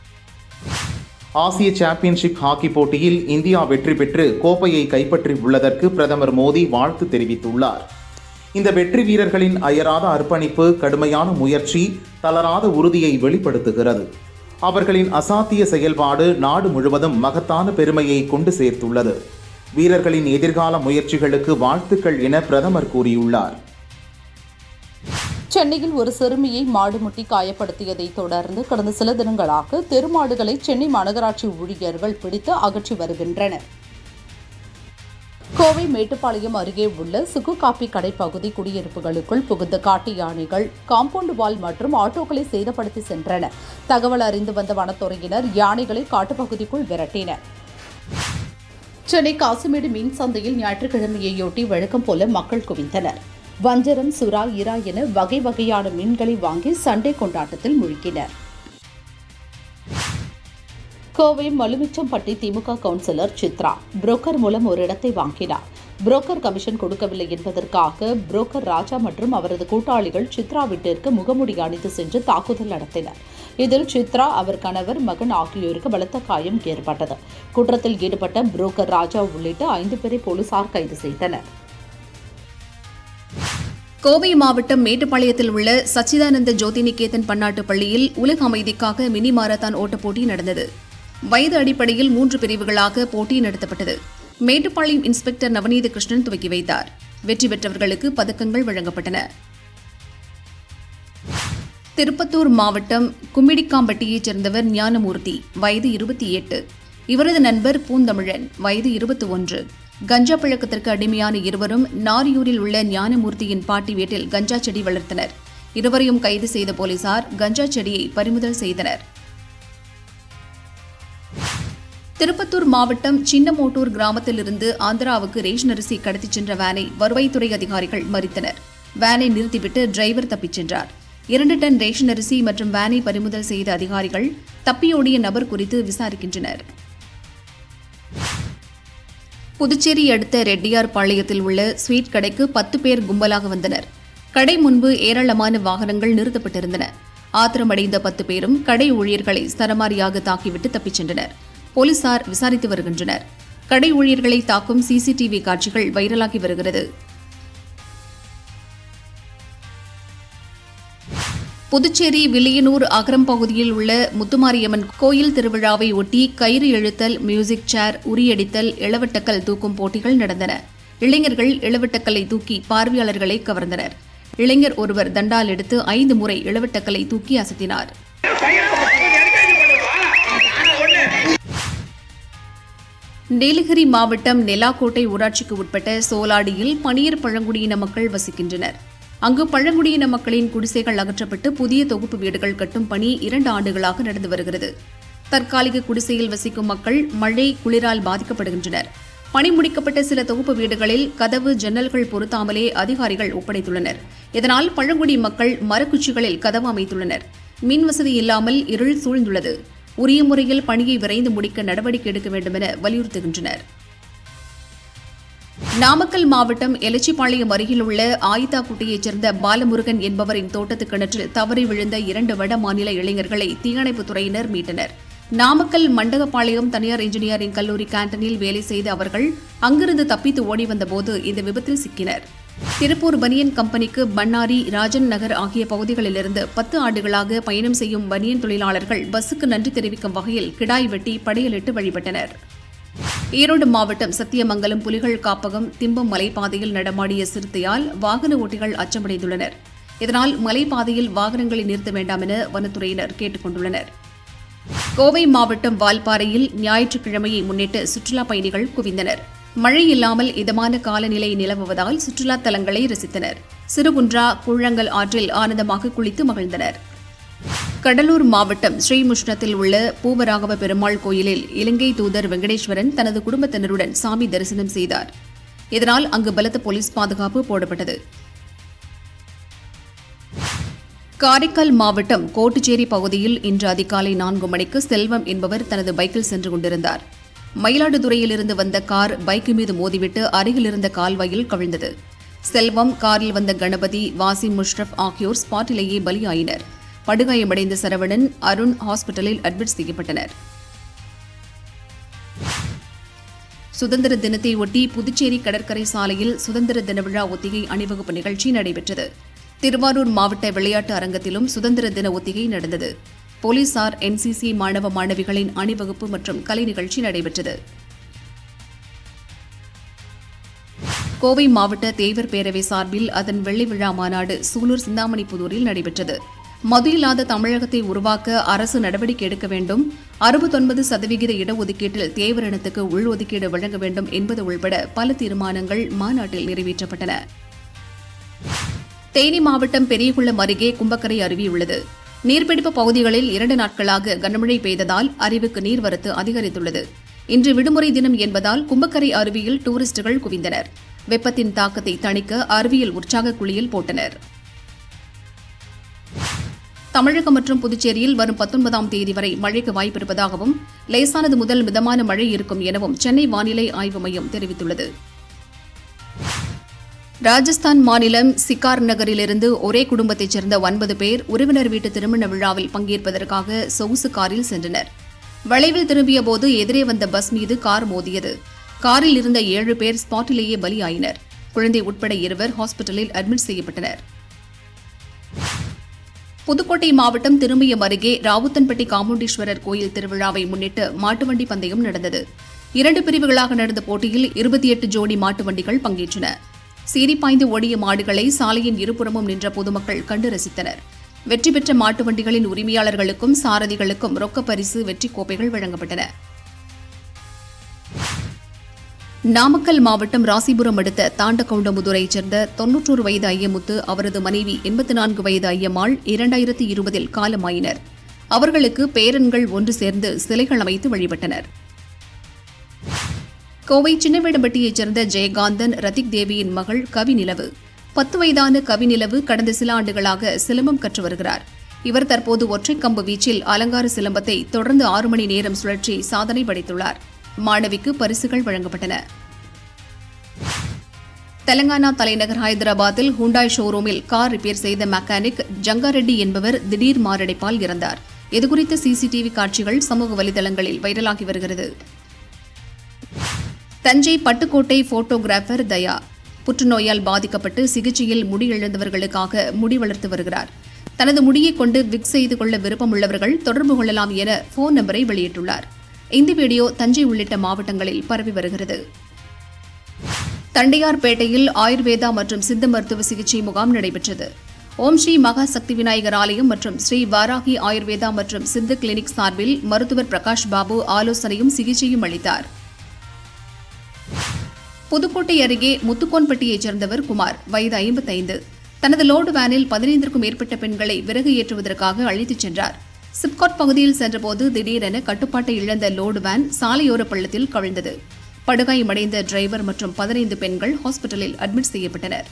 ஆசிய சாம்பியன்ஷிப் ஹாக்கி போட்டியில் இந்தியா வெற்றி பெற்று கோப்பையை கைப்பற்றி உள்ளதற்கு பிரதமர் மோடி வாழ்த்து தெரிவித்துள்ளார் இந்த வெற்றி வீரர்களின் அயராத அர்ப்பணிப்பு கடுமையான முயற்சி தளராத உறுதியை வெளிப்படுத்துகிறது அவர்களின் அசாத்திய செயல்பாடு நாடு முழுவதும் மகத்தான பெருமையை கொண்டு சேர்த்துள்ளது வீரர்களின் எதிர்கால முயற்சிகளுக்கு வாழ்த்துக்கள் என பிரதமர் கூறியுள்ளார் சென்னையில் ஒரு சிறுமியை மாடு முட்டி காயப்படுத்தியதை தொடர்ந்து கடந்த சில தினங்களாக தெருமாடுகளை சென்னை மாநகராட்சி ஊழியர்கள் பிடித்து அகற்றி வருகின்றனர் கோவை மேட்டுப்பாளையம் அருகே உள்ள சுக்கு காப்பி கடை பகுதி குடியிருப்புகளுக்குள் புகுந்த காட்டு யானைகள் காம்பவுண்ட் வால் மற்றும் ஆட்டோக்களை சேதப்படுத்தி சென்றன தகவல் அறிந்து வந்த வனத்துறையினர் யானைகளை காட்டுப்பகுதிக்குள் விரட்டினர் சென்னை காசிமேடு மீன் சந்தையில் ஞாயிற்றுக்கிழமையையொட்டி வழக்கம் போல மக்கள் குவிந்தனர் வஞ்சரம் சுறா இரா என வகை வகையான மீன்களை வாங்கி சண்டே கொண்டாட்டத்தில் முழுகினர் கோவை மலுமிச்சம்பட்டி திமுக கவுன்சிலர் சித்ரா புரோக்கர் மூலம் ஒரு இடத்தை வாங்கினார் புரோக்கர் கமிஷன் கொடுக்கவில்லை என்பதற்காக புரோக்கர் ராஜா மற்றும் அவரது கூட்டாளிகள் சித்ரா வீட்டிற்கு முகமுடி அணிந்து சென்று தாக்குதல் நடத்தினர் இதில் சித்ரா அவர் கணவர் மகன் ஆகியோருக்கு பலத்த காயம் ஏற்பட்டது குற்றத்தில் ஈடுபட்ட புரோக்கர் ராஜா உள்ளிட்ட ஐந்து பேரை போலீசார் கைது செய்தனர் கோவை மாவட்டம் மேட்டுப்பாளையத்தில் உள்ள சச்சிதானந்த ஜோதிநிகேதன் பன்னாட்டு பள்ளியில் உலக அமைதிக்காக மினி மாரத்தான் ஓட்டப் போட்டி நடந்தது வயது அடிப்படையில் மூன்று பிரிவுகளாக போட்டி நடத்தப்பட்டது மேட்டுப்பாளையம் இன்ஸ்பெக்டர் நவநீத கிருஷ்ணன் துவக்கி வைத்தார் வெற்றி பெற்றவர்களுக்கு பதக்கங்கள் வழங்கப்பட்டன திருப்பத்தூர் மாவட்டம் கும்மிடிக்காம்பட்டியைச் சேர்ந்தவர் ஞானமூர்த்தி வயது இருபத்தி எட்டு இவரது நண்பர் பூந்தமிழன் வயது இருபத்தி ஒன்று கஞ்சா பழக்கத்திற்கு அடிமையான இருவரும் நாரியூரில் உள்ள ஞானமூர்த்தியின் பாட்டி வீட்டில் கஞ்சா செடி வளர்த்தனர் இருவரையும் கைது செய்த போலீசார் கஞ்சா செடியை பறிமுதல் செய்தனர் திருப்பத்தூர் மாவட்டம் சின்னமோட்டூர் கிராமத்திலிருந்து ஆந்திராவுக்கு ரேஷன் அரிசி கடத்திச் சென்ற வேனை வருவாய்த்துறை அதிகாரிகள் மறித்தனர் வேனை நிறுத்திவிட்டு டிரைவர் தப்பிச் சென்றார் இரண்டு டன் ரேஷன் அரிசி மற்றும் வேனை பறிமுதல் செய்த அதிகாரிகள் தப்பியோடிய நபர் குறித்து விசாரிக்கின்றனர் புதுச்சேரி அடுத்த ரெட்டியார் பாளையத்தில் உள்ள ஸ்வீட் கடைக்கு பத்து பேர் கும்பலாக வந்தனர் கடை முன்பு ஏராளமான வாகனங்கள் நிறுத்தப்பட்டிருந்தன ஆத்திரமடைந்த பத்து பேரும் கடை ஊழியர்களை சரமாரியாக தாக்கிவிட்டு தப்பிச் சென்றனர் போலீசார் விசாரித்து வருகின்றனர் கடை ஊழியர்களை தாக்கும் சிசிடிவி காட்சிகள் வைரலாகி வருகிறது புதுச்சேரி வில்லியனூர் அகரம் பகுதியில் உள்ள முத்துமாரியம்மன் கோயில் திருவிழாவை ஒட்டி கயிறு இழுத்தல் மியூசிக் சேர் உரியடித்தல் இளவட்டக்கல் தூக்கும் போட்டிகள் நடந்தன இளைஞர்கள் இளவட்டக்கல்லை தூக்கி பார்வையாளர்களை கவர்ந்தனர் இளைஞர் ஒருவர் தண்டால் எடுத்து ஐந்து முறை இளவட்டக்கல்லை தூக்கி அசத்தினார் நீலகிரி மாவட்டம் நெலாக்கோட்டை ஊராட்சிக்கு உட்பட்ட சோலாடியில் பனியர் பழங்குடியின மக்கள் வசிக்கின்றனர் அங்கு பழங்குடியின மக்களின் குடிசைகள் அகற்றப்பட்டு புதிய தொகுப்பு வீடுகள் கட்டும் பணி இரண்டு ஆண்டுகளாக நடந்து வருகிறது தற்காலிக குடிசையில் வசிக்கும் மக்கள் மழை குளிரால் பாதிக்கப்படுகின்றனர் பணி முடிக்கப்பட்ட சில தொகுப்பு வீடுகளில் கதவு ஜன்னல்கள் பொருத்தாமலே அதிகாரிகள் ஒப்படைத்துள்ளனர் இதனால் பழங்குடி மக்கள் மரக்குச்சிகளில் கதவு அமைத்துள்ளனர் மின் வசதி இல்லாமல் இருள் சூழ்ந்துள்ளது உரிய முறையில் பணியை விரைந்து முடிக்க நடவடிக்கை எடுக்க வேண்டும் என வலியுறுத்துகின்றனர் நாமக்கல் மாவட்டம் எலச்சிபாளையம் அருகில் உள்ள ஆயுதாக்குட்டையைச் சேர்ந்த பாலமுருகன் என்பவரின் தோட்டத்து கிணற்றில் தவறி விழுந்த இரண்டு வட மாநில இளைஞர்களை தீயணைப்புத் துறையினர் மீட்டனர் நாமக்கல் மண்டகப்பாளையம் தனியார் இன்ஜினியரிங் கல்லூரி கேண்டனில் வேலை செய்த அவர்கள் அங்கிருந்து தப்பித்து ஓடி வந்தபோது இந்த விபத்தில் சிக்கினர் திருப்பூர் பனியன் கம்பெனிக்கு பன்னாரி ராஜன் நகர் ஆகிய பகுதிகளிலிருந்து பத்து ஆண்டுகளாக பயணம் செய்யும் பனியன் தொழிலாளர்கள் பஸ்ஸுக்கு நன்றி தெரிவிக்கும் வகையில் கிடாய் வெட்டி படையலிட்டு வழிபட்டனர் ஈரோடு மாவட்டம் சத்தியமங்கலம் புலிகள் காப்பகம் திம்பம் மலைப்பாதையில் நடமாடிய சிறுத்தையால் வாகன ஓட்டிகள் அச்சமடைந்துள்ளனர் இதனால் மலைப்பாதையில் மலைப்பாதையில் நிறுத்த வேண்டாம் என வனத்துறையினர் கேட்டுக் கொண்டுள்ளனர் கோவை மாவட்டம் வால்பாறையில் ஞாயிற்றுக்கிழமையை முன்னிட்டு சுற்றுலாப் பயணிகள் குவிந்தனர் மழை இல்லாமல் இதமான காலநிலை நிலவுவதால் சுற்றுலா தலங்களை ரசித்தனர் சிறுகுன்றா கூழங்கல் ஆற்றில் ஆனந்தமாக குளித்து மகிழ்ந்தனர் கடலூர் மாவட்டம் ஸ்ரீமுஷ்ணத்தில் உள்ள பூவராகவ பெருமாள் கோயிலில் இலங்கை தூதர் வெங்கடேஸ்வரன் தனது குடும்பத்தினருடன் சாமி தரிசனம் செய்தார் இதனால் அங்கு பலத்த போலீஸ் பாதுகாப்பு போடப்பட்டது காரைக்கால் மாவட்டம் கோட்டுச்சேரி பகுதியில் இன்று அதிகாலை நான்கு மணிக்கு செல்வம் என்பவர் தனது பைக்கில் சென்று கொண்டிருந்தார் மயிலாடுதுறையிலிருந்து வந்த கார் பைக்கு மீது மோதிவிட்டு அருகில் இருந்த கால்வாயில் கவிழ்ந்தது செல்வம் காரில் வந்த கணபதி வாசிம் முஷ்ரப் ஆகியோர் ஸ்பாட்டிலேயே பலியாயினர் படுகாயமடைந்த சரவணன் அருண் ஹாஸ்பிட்டலில் அட்மிட் செய்யப்பட்டனர் சுதந்திர தினத்தை ஒட்டி புதுச்சேரி கடற்கரை சாலையில் சுதந்திர தின விழா ஒத்திகை அணிவகுப்பு நிகழ்ச்சி நடைபெற்றது திருவாரூர் மாவட்ட விளையாட்டு அரங்கத்திலும் சுதந்திர தின ஒத்திகை நடந்தது போலீசார் என்சிசி மாணவ மாணவிகளின் அணிவகுப்பு மற்றும் கலை நிகழ்ச்சி நடைபெற்றது கோவை மாவட்ட தேவர் பேரவை சார்பில் அதன் வெள்ளி விழா மாநாடு சூலூர் சிந்தாமணிப்புதூரில் நடைபெற்றது மது இல்லாத தமிழகத்தை உருவாக்க அரசு நடவடிக்கை எடுக்க வேண்டும் அறுபத்தொன்பது சதவிகித இடஒதுக்கீட்டில் தேவர் இனத்துக்கு உள்ஒதுக்கீடு வழங்க வேண்டும் என்பது உள்பட பல தீர்மானங்கள் மாநாட்டில் நிறைவேற்றப்பட்டன தேனி மாவட்டம் பெரியகுளம் அருகே கும்பக்கரை அருவி உள்ளது நீர்பிடிப்பு பகுதிகளில் இரண்டு நாட்களாக கனமழை பெய்ததால் அருவிக்கு நீர்வரத்து அதிகரித்துள்ளது இன்று விடுமுறை தினம் என்பதால் கும்பக்கரை அருவியில் டூரிஸ்டுகள் குவிந்தனர் வெப்பத்தின் தாக்கத்தை தணிக்க அருவியில் உற்சாக குளியல் போட்டனர் தமிழகம் மற்றும் புதுச்சேரியில் வரும் பத்தொன்பதாம் தேதி வரை மழைக்கு வாய்ப்பிருப்பதாகவும் லேசானது முதல் மிதமான மழை இருக்கும் எனவும் சென்னை வானிலை ஆய்வு மையம் தெரிவித்துள்ளது ராஜஸ்தான் மாநிலம் சிக்கார் நகரிலிருந்து ஒரே குடும்பத்தைச் சேர்ந்த ஒன்பது பேர் உறவினர் வீட்டு திருமண விழாவில் பங்கேற்பதற்காக சொகுசு காரில் சென்றனர் வளைவில் திரும்பியபோது எதிரே வந்த பஸ் மீது கார் மோதியது காரில் இருந்த ஏழு பேர் ஸ்பாட்டிலேயே பலியாயினர் குழந்தை உட்பட இருவர் ஹாஸ்பிட்டலில் அட்மிட் செய்யப்பட்டனர் புதுக்கோட்டை மாவட்டம் திரும்பியம் அருகே ராவுத்தன்பட்டி காமுண்டீஸ்வரர் கோயில் திருவிழாவை முன்னிட்டு மாட்டுவண்டி பந்தயம் நடந்தது இரண்டு பிரிவுகளாக நடந்த போட்டியில் இருபத்தி எட்டு ஜோடி மாட்டு வண்டிகள் பங்கேற்றன சீரிப்பாய்ந்து ஓடிய மாடுகளை சாலையின் இருபுறமும் நின்ற பொதுமக்கள் கண்டு ரசித்தனர் வெற்றி பெற்ற மாட்டு வண்டிகளின் உரிமையாளர்களுக்கும் சாரதிகளுக்கும் ரொக்கப் பரிசு வெற்றி கோப்பைகள் வழங்கப்பட்டன நாமக்கல் மாவட்டம் ராசிபுரம் அடுத்த தாண்டகவுண்டமுதுரையைச் சேர்ந்த தொன்னூற்றோரு வயது ஐயமுத்து அவரது மனைவி எண்பத்தி நான்கு வயது ஐயம்மாள் இரண்டாயிரத்தி இருபதில் காலமாயினர் அவர்களுக்கு பேரன்கள் ஒன்று சேர்ந்து சிலைகள் அமைத்து வழிபட்டனர் கோவை சின்னவேடம்பட்டியைச் சேர்ந்த ஜெயகாந்தன் ரத்திக் தேவியின் மகள் கவிநிலவு பத்து வயதான கவிநிலவு கடந்த சில ஆண்டுகளாக சிலம்பம் கற்று வருகிறார் இவர் தற்போது ஒற்றைக் கம்பு வீச்சில் அலங்கார சிலம்பத்தை தொடர்ந்து ஆறு மணி நேரம் சுழற்றி சாதனை படைத்துள்ளார் மாணவிக்கு பரிசுகள் வழங்கப்பட்டன தெலங்கானா தலைநகர் ஹைதராபாத்தில் ஹுண்டாய் ஷோரூமில் கார் ரிப்பேர் செய்த மெக்கானிக் ஜங்காரெட்டி என்பவர் திடீர் மாரடைப்பால் இறந்தார் இதுகுறித்த சிசிடிவி காட்சிகள் சமூக வலைதளங்களில் வைரலாகி வருகிறது தஞ்சை பட்டுக்கோட்டை போட்டோகிராஃபர் தயா புற்றுநோயால் பாதிக்கப்பட்டு சிகிச்சையில் முடி இழந்தவர்களுக்காக முடி வளர்த்து வருகிறார் தனது முடியை கொண்டு விக் செய்து கொள்ள விருப்பமுள்ளவர்கள் தொடர்பு கொள்ளலாம் என போன் நம்பரை வெளியிட்டுள்ளார் இந்த வீடியோ தஞ்சை உள்ளிட்ட மாவட்டங்களில் பரவி வருகிறது தண்டையார்பேட்டையில் ஆயுர்வேதா மற்றும் சித்த மருத்துவ சிகிச்சை முகாம் நடைபெற்றது ஓம் ஸ்ரீ மகா சக்தி விநாயகர் ஆலயம் மற்றும் ஸ்ரீ வாராகி ஆயுர்வேதா மற்றும் சித்த கிளினிக் சார்பில் மருத்துவர் பிரகாஷ் பாபு ஆலோசனையும் சிகிச்சையும் அளித்தார் புதுக்கோட்டை அருகே முத்துக்கோன்பட்டியைச் சேர்ந்தவர் குமார் வயது ஐம்பத்தைந்து தனது லோடு வேனில் பதினைந்திற்கும் மேற்பட்ட பெண்களை விறகு ஏற்றுவதற்காக அழைத்துச் சென்றார் சிப்காட் பகுதியில் சென்றபோது திடீரென கட்டுப்பாட்டை இழந்த லோடு வேன் சாலையோர பள்ளத்தில் கவிழ்ந்தது படுகாயமடைந்த டிரைவர் மற்றும் பதினைந்து பெண்கள் ஹாஸ்பிட்டலில் அட்மிட் செய்யப்பட்டனர்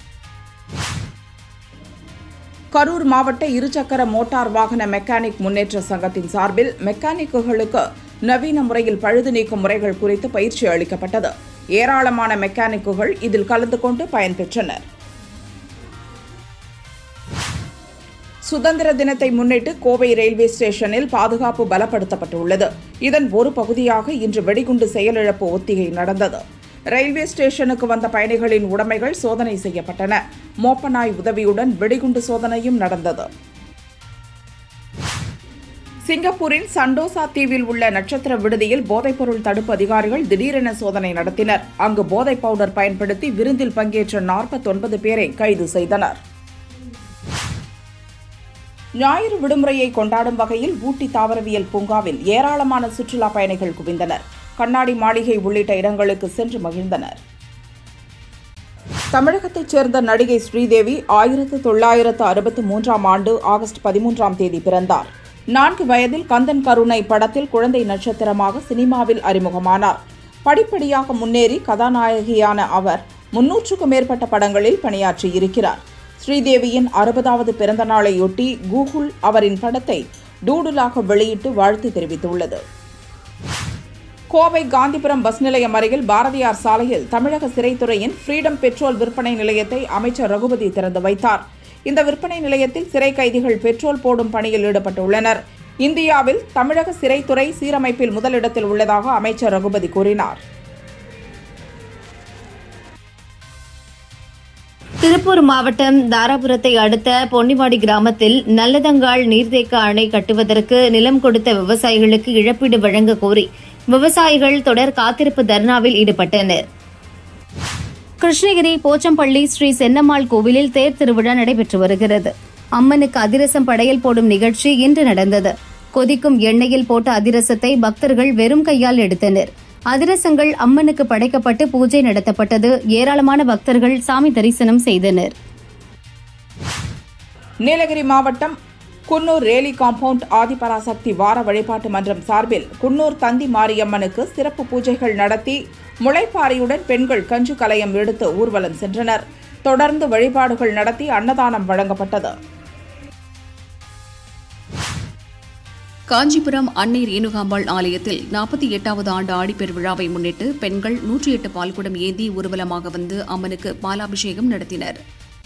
கரூர் மாவட்ட இருசக்கர மோட்டார் வாகன மெக்கானிக் முன்னேற்ற சங்கத்தின் சார்பில் மெக்கானிக்குகளுக்கு நவீன முறையில் பழுது நீக்கும் முறைகள் குறித்து பயிற்சி அளிக்கப்பட்டது ஏராளமான மெக்கானிக்குகள் இதில் கலந்து கொண்டு பயன்பெற்றனர் சுதந்திர தினத்தை முன்னிட்டு கோவை ரயில்வே ஸ்டேஷனில் பாதுகாப்பு பலப்படுத்தப்பட்டுள்ளது இதன் ஒரு பகுதியாக இன்று வெடிகுண்டு செயலிழப்பு ஒத்திகை நடந்தது ரயில்வே ஸ்டேஷனுக்கு வந்த பயணிகளின் உடைமைகள் சோதனை செய்யப்பட்டன மோப்பநாய் உதவியுடன் வெடிகுண்டு சோதனையும் நடந்தது சிங்கப்பூரின் சண்டோசா தீவில் உள்ள நட்சத்திர விடுதியில் போதைப்பொருள் தடுப்பு அதிகாரிகள் திடீரென சோதனை நடத்தினர் அங்கு போதைப் பவுடர் பயன்படுத்தி விருந்தில் பங்கேற்ற நாற்பத்தொன்பது பேரை கைது செய்தனர் ஞாயிறு விடுமுறையை கொண்டாடும் வகையில் ஊட்டி தாவரவியல் பூங்காவில் ஏராளமான சுற்றுலா பயணிகள் குவிந்தனர் கண்ணாடி மாளிகை உள்ளிட்ட இடங்களுக்கு சென்று மகிழ்ந்தனர் தமிழகத்தைச் சேர்ந்த நடிகை ஸ்ரீதேவி ஆயிரத்து தொள்ளாயிரத்து அறுபத்தி மூன்றாம் ஆண்டு ஆகஸ்ட் பதிமூன்றாம் தேதி பிறந்தார் நான்கு வயதில் கந்தன் கருணை படத்தில் குழந்தை நட்சத்திரமாக சினிமாவில் அறிமுகமானார் படிப்படியாக முன்னேறி கதாநாயகியான அவர் முன்னூற்றுக்கும் மேற்பட்ட படங்களில் பணியாற்றியிருக்கிறார் ஸ்ரீதேவியின் அறுபதாவது பிறந்த நாளையொட்டி கூகுள் அவரின் படத்தை டூடுலாக வெளியிட்டு வாழ்த்து தெரிவித்துள்ளது கோவை காந்திபுரம் பஸ் நிலையம் அருகில் பாரதியார் சாலையில் தமிழக சிறைத்துறையின் ஃப்ரீடம் பெட்ரோல் விற்பனை நிலையத்தை அமைச்சர் ரகுபதி திறந்து வைத்தார் இந்த விற்பனை நிலையத்தில் சிறை கைதிகள் பெட்ரோல் போடும் பணியில் ஈடுபட்டுள்ளனர் இந்தியாவில் தமிழக சிறைத்துறை சீரமைப்பில் முதலிடத்தில் உள்ளதாக அமைச்சர் ரகுபதி கூறினார் திருப்பூர் மாவட்டம் தாராபுரத்தை அடுத்த பொன்னிவாடி கிராமத்தில் நல்லதங்கால் நீர்த்தேக்க அணை கட்டுவதற்கு நிலம் கொடுத்த விவசாயிகளுக்கு இழப்பீடு வழங்க கோரி விவசாயிகள் தொடர் காத்திருப்பு தர்ணாவில் ஈடுபட்டனர் கிருஷ்ணகிரி போச்சம்பள்ளி ஸ்ரீ சென்னம்மாள் கோவிலில் தேர் திருவிழா நடைபெற்று வருகிறது அம்மனுக்கு அதிரசம் படையல் போடும் நிகழ்ச்சி இன்று நடந்தது கொதிக்கும் எண்ணெயில் போட்ட அதிரசத்தை பக்தர்கள் வெறும் கையால் எடுத்தனர் அதிரசங்கள் அம்மனுக்கு படைக்கப்பட்டு பூஜை நடத்தப்பட்டது ஏராளமான பக்தர்கள் சாமி தரிசனம் செய்தனர் நீலகிரி மாவட்டம் குன்னூர் ரேலி காம்பவுண்ட் ஆதிபராசக்தி வார வழிபாட்டு மன்றம் சார்பில் குன்னூர் தந்தி மாரியம்மனுக்கு சிறப்பு பூஜைகள் நடத்தி முளைப்பாரியுடன் பெண்கள் கஞ்சு கலயம் எடுத்து ஊர்வலம் சென்றனர் தொடர்ந்து வழிபாடுகள் நடத்தி அன்னதானம் வழங்கப்பட்டது காஞ்சிபுரம் அன்னை ரேணுகாம்பாள் ஆலயத்தில் நாற்பத்தி எட்டாவது ஆண்டு ஆடிப்பெருவிழாவை முன்னிட்டு பெண்கள் நூற்றி எட்டு பால்குடம் ஏந்தி ஊர்வலமாக வந்து அம்மனுக்கு பாலாபிஷேகம் நடத்தினர்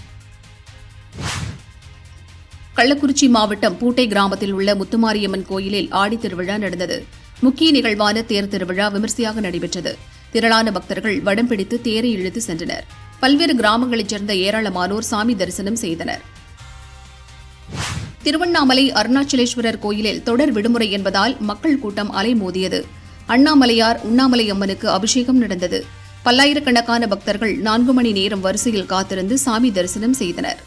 கள்ளக்குறிச்சி மாவட்டம் பூட்டை கிராமத்தில் உள்ள முத்துமாரியம்மன் கோயிலில் ஆடித் திருவிழா நடந்தது முக்கிய நிகழ்வான தேர் திருவிழா விமர்சையாக நடைபெற்றது திரளான பக்தர்கள் வடம் பிடித்து தேரை இழுத்து சென்றனர் பல்வேறு கிராமங்களைச் சேர்ந்த ஏராளமானோர் சாமி தரிசனம் செய்தனர் திருவண்ணாமலை அருணாச்சலேஸ்வரர் கோயிலில் தொடர் விடுமுறை என்பதால் மக்கள் கூட்டம் அலைமோதியது அண்ணாமலையார் உண்ணாமலை அம்மனுக்கு அபிஷேகம் நடந்தது பல்லாயிரக்கணக்கான பக்தர்கள் நான்கு மணி நேரம் வரிசையில் காத்திருந்து சாமி தரிசனம் செய்தனர்